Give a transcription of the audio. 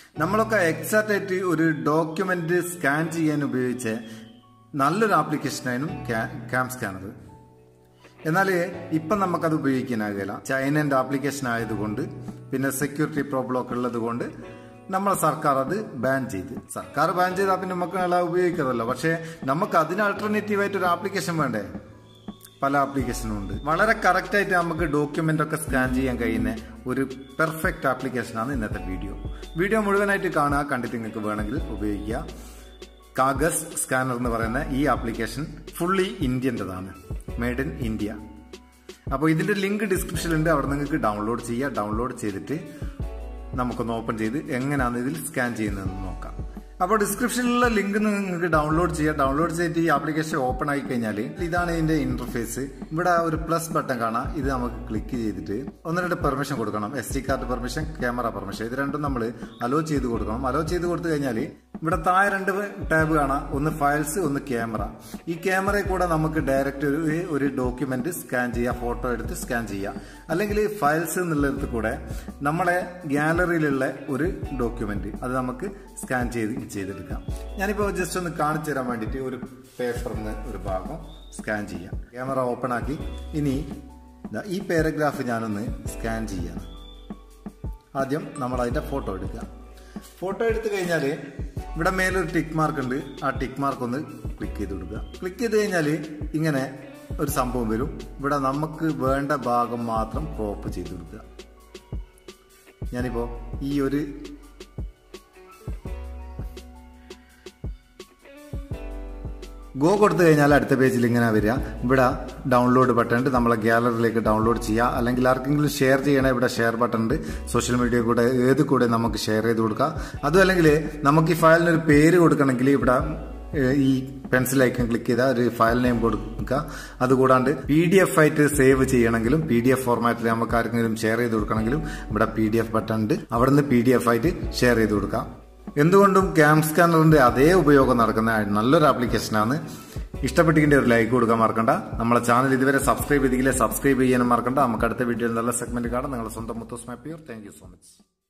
നമ്മളൊക്കെ എക്സാക്റ്റ് ആയിട്ട് ഒരു ഡോക്യുമെന്റ് സ്കാൻ ചെയ്യാൻ ഉപയോഗിച്ച നല്ലൊരു ആപ്ലിക്കേഷനായിരുന്നു ക്യാം സ്കാനർ എന്നാൽ ഇപ്പം നമുക്കത് ഉപയോഗിക്കാനാകില്ല ചൈനന്റെ ആപ്ലിക്കേഷൻ ആയതുകൊണ്ട് പിന്നെ സെക്യൂരിറ്റി പ്രോബ്ലം ഒക്കെ ഉള്ളത് കൊണ്ട് നമ്മളെ സർക്കാർ അത് ബാൻ ചെയ്ത് സർക്കാർ ബാൻ ചെയ്താൽ പിന്നെ നമുക്ക് എല്ലാം ഉപയോഗിക്കാമല്ലോ പക്ഷേ നമുക്ക് അതിന് ആൾട്ടർനേറ്റീവ് ആയിട്ട് ഒരു ആപ്ലിക്കേഷൻ വേണ്ടേ പല ആപ്ലിക്കേഷനും ഉണ്ട് വളരെ കറക്റ്റ് ആയിട്ട് നമുക്ക് ഡോക്യുമെന്റ് ഒക്കെ സ്കാൻ ചെയ്യാൻ കഴിയുന്ന ഒരു പെർഫെക്റ്റ് ആപ്ലിക്കേഷനാണ് ഇന്നത്തെ വീഡിയോ വീഡിയോ മുഴുവനായിട്ട് കാണുക കണ്ടിട്ട് നിങ്ങൾക്ക് വേണമെങ്കിൽ ഉപയോഗിക്കുക കാഗസ് സ്കാനർ എന്ന് പറയുന്ന ഈ ആപ്ലിക്കേഷൻ ഫുള്ളി ഇന്ത്യൻ്റെതാണ് മെയ്ഡ് ഇൻ ഇന്ത്യ അപ്പോൾ ഇതിന്റെ ലിങ്ക് ഡിസ്ക്രിപ്ഷനിലുണ്ട് അവിടെ നിങ്ങൾക്ക് ഡൗൺലോഡ് ചെയ്യുക ഡൗൺലോഡ് ചെയ്തിട്ട് നമുക്കൊന്ന് ഓപ്പൺ ചെയ്ത് എങ്ങനെയാണ് ഇതിൽ സ്കാൻ ചെയ്യുന്നതെന്ന് നോക്കാം അപ്പോൾ ഡിസ്ക്രിപ്ഷനിലുള്ള ലിങ്ക് നിങ്ങൾക്ക് ഡൗൺലോഡ് ചെയ്യാം ഡൗൺലോഡ് ചെയ്തിട്ട് ഈ ആപ്ലിക്കേഷൻ ഓപ്പൺ ആയി കഴിഞ്ഞാൽ ഇതാണ് ഇതിന്റെ ഇന്റർഫേസ് ഇവിടെ ഒരു പ്ലസ് ബട്ടൺ കാണാം ഇത് നമുക്ക് ക്ലിക്ക് ചെയ്തിട്ട് ഒന്ന് രണ്ട് പെർമിഷൻ കൊടുക്കണം S D card permission camera permission ഇത് രണ്ടും നമ്മൾ അലോ ചെയ്ത് കൊടുക്കണം അലോ ചെയ്ത് കൊടുത്തു കഴിഞ്ഞാൽ ഇവിടെ താഴെ രണ്ട് ടാബ് കാണാം ഒന്ന് ഫയൽസ് ഒന്ന് ക്യാമറ ഈ ക്യാമറയിൽ കൂടെ നമുക്ക് ഡയറക്റ്റ് ഒരു ഒരു ഡോക്യുമെന്റ് സ്കാൻ ചെയ്യാം ഫോട്ടോ എടുത്ത് സ്കാൻ ചെയ്യാം അല്ലെങ്കിൽ ഫയൽസ് എന്നുള്ളിടത്ത് കൂടെ നമ്മളെ ഗാലറിയിലുള്ള ഒരു ഡോക്യുമെന്റ് അത് നമുക്ക് സ്കാൻ ചെയ്ത് ചെയ്തെടുക്കാം ഞാനിപ്പോൾ ജസ്റ്റ് ഒന്ന് കാണിച്ചു തരാൻ വേണ്ടിയിട്ട് ഒരു പേപ്പറിന് ഒരു ഭാഗം സ്കാൻ ചെയ്യാം ക്യാമറ ഓപ്പൺ ആക്കി ഇനി ഈ പാരഗ്രാഫ് ഞാനൊന്ന് സ്കാൻ ചെയ്യാണ് ആദ്യം നമ്മൾ അതിന്റെ ഫോട്ടോ എടുക്കുക ഫോട്ടോ എടുത്തു കഴിഞ്ഞാൽ ഇവിടെ മേലൊരു ടിക്ക് മാർക്ക് ഉണ്ട് ആ ടിക്ക് മാർക്ക് ഒന്ന് ക്ലിക്ക് ചെയ്ത് കൊടുക്കുക ക്ലിക്ക് ചെയ്ത് കഴിഞ്ഞാൽ ഇങ്ങനെ ഒരു സംഭവം വരും ഇവിടെ നമുക്ക് വേണ്ട ഭാഗം മാത്രം ക്രോപ്പ് ചെയ്ത് കൊടുക്കുക ഞാനിപ്പോ ഈ ഒരു ഗോ കൊടുത്തു കഴിഞ്ഞാൽ അടുത്ത പേജിൽ ഇങ്ങനെ വരിക ഇവിടെ ഡൗൺലോഡ് ബട്ടൺ ഉണ്ട് നമ്മളെ ഗ്യാലറിയിലേക്ക് ഡൗൺലോഡ് ചെയ്യുക അല്ലെങ്കിൽ ആർക്കെങ്കിലും ഷെയർ ചെയ്യണേ ഇവിടെ ഷെയർ ബട്ടൺ ഉണ്ട് സോഷ്യൽ മീഡിയ കൂടെ ഏത് കൂടെ നമുക്ക് ഷെയർ ചെയ്ത് കൊടുക്കാം അതും അല്ലെങ്കിൽ നമുക്ക് ഈ ഫയലിന് ഒരു പേര് കൊടുക്കണമെങ്കിൽ ഇവിടെ ഈ പെൻസിൽ ഐക്കൺ ക്ലിക്ക് ചെയ്താൽ ഒരു ഫയൽ നെയിം കൊടുക്കുക അതുകൂടാണ്ട് പി ഡി എഫ് ആയിട്ട് സേവ് ചെയ്യണമെങ്കിലും പി ഡി എഫ് ഫോർമാറ്റിൽ നമുക്ക് ആർക്കെങ്കിലും ഷെയർ ചെയ്ത് കൊടുക്കണമെങ്കിലും ഇവിടെ പി ഡി എഫ് ബട്ടൺ ഉണ്ട് അവിടെ നിന്ന് പി ഡി എഫ് ആയിട്ട് ഷെയർ ചെയ്ത് കൊടുക്കാം എന്തുകൊണ്ടും ക്യാം സ്കാനറിന്റെ അതേ ഉപയോഗം നടക്കുന്ന നല്ലൊരു ആപ്ലിക്കേഷനാണ് ഇഷ്ടപ്പെട്ടിന്റെ ഒരു ലൈക്ക് കൊടുക്കാൻ മറക്കണ്ട നമ്മളെ ചാനൽ ഇതുവരെ സബ്സ്ക്രൈബ് ചെയ്തില്ലേ സബ്സ്ക്രൈബ് ചെയ്യാനും മറക്കണ്ട നമുക്ക് അടുത്ത വീഡിയോയിൽ നല്ല സെഗ്മെന്റ് കാണാം നിങ്ങളുടെ സ്വന്തം മുത്തോസ് മാപ്പിയൂർ താങ്ക് യു സോ മച്ച്